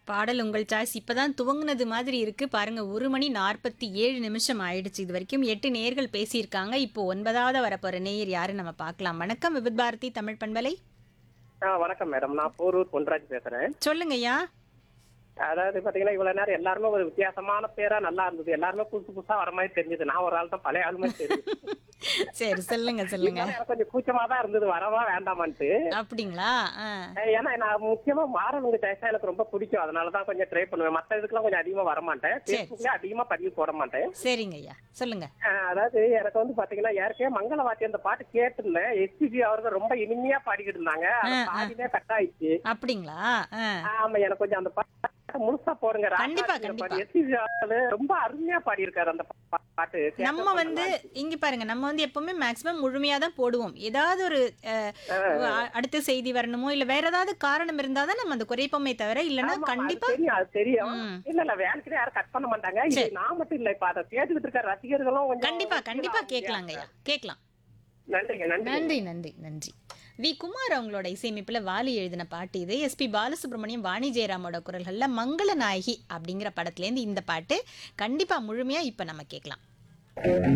பாடல் உங்கள் சாய்ஸ் இப்பதான் துவங்குனது மாதிரி இருக்கு பாருங்க ஒரு மணி நாற்பத்தி ஏழு நிமிஷம் ஆயிடுச்சு இது வரைக்கும் எட்டு நேர்கள் பேசியிருக்காங்க இப்போ ஒன்பதாவது வரப்போற நேயர் யாரு நம்ம பார்க்கலாம் வணக்கம் விபித் பாரதி தமிழ் பண்பலை ஆ வணக்கம் மேடம் நான் போரூர் பொன்ராஜ் பேசுறேன் சொல்லுங்கய்யா அதாவது பாத்தீங்கன்னா இவ்வளவு நேரம் எல்லாருமே ஒரு வித்தியாசமான பேரா நல்லா இருந்தது எல்லாருமே புதுசு புதுசா வர மாதிரி தெரிஞ்சது நான் ஒரு ஆள் தான் பழைய ஆள் மாதிரி தெரியுது சரி சொல்லுங்க சொல்லுங்க இருந்தாலும் எனக்கு கொஞ்சம் கூச்சமா தான் இருந்தது வரவா வேண்டாமான்ட்டு அப்படிங்களா ஆ அஹ் ஏன்னா நான் முக்கியமா மாறனுங்க சாய்ஸா எனக்கு ரொம்ப பிடிக்கும் அதனால தான் கொஞ்சம் ட்ரை பண்ணுவேன் மத்த இதுக்கெல்லாம் கொஞ்சம் அதிகமா வர மாட்டேன் சரி. பேஸ்புக்ல அதிகமா பதிவு போட மாட்டேன் சரிங்கய்யா சொல்லுங்க அஹ் அதாவது எனக்கு வந்து பாத்தீங்கன்னா ஏற்கனவே மங்கள வாத்தி அந்த பாட்டு கேட்டிருந்தேன் எஸ்பிஜி அவர்கள் ரொம்ப இனிமையா பாடிக்கிட்டு இருந்தாங்க அது ஆ, ஆ. பாடினே கட் ஆயிடுச்சு அப்படிங்களா ஆ ஆமா எனக்கு கொஞ்சம் அந்த பாட்டு முழுசா போடுங்க கண்டிப்பா, கண்டிப்பா. எஸ்பிஜி ரொம்ப அருமையா பாடியிருக்காரு அந்த பா- பாட்டு கேட்க நம்ம ரொம்ப வந்து நல்லா இருந்துச்சு. இங்க பாருங்க நம்ம வந்து எப்பவுமே மேக்சிமம் முழுமையா தான் போடுவோம் ஏதாவது ஒரு அஹ், அ- அடுத்த செய்தி வரணுமோ இல்ல வேற ஏதாவது காரணம் இருந்தாதான் நம்ம அந்த குறைப்போமே தவிர இல்லைன்னா ஆமா, அது கண்டிப்பா தெரியும் அது தெரியும் ம். இல்ல இல்ல வேலைக்கு யாரும் கட் பண்ண மாட்டாங்க இது சரி. நான் மட்டும் இல்ல இப்ப அதை கேட்டுக்கிட்டு இருக்க ரசிகர்களும் கொஞ்சம் கண்டிப்பா கண்டிப்பா கேட்கலாங்கய்யா கேட்கலாம் நன்றிங்க நன்றி நன்றி நன்றி நன்றி வி குமார் அவங்களோட இசையமைப்புல வாலி எழுதின பாட்டு இது எஸ்பி பாலசுப்ரமணியம் வாணி ஜெயராமோட குரல்கள்ல மங்கள நாயகி அப்படிங்கிற படத்துல இருந்து இந்த பாட்டு கண்டிப்பா முழுமையா இப்ப நம்ம கேட்கலாம்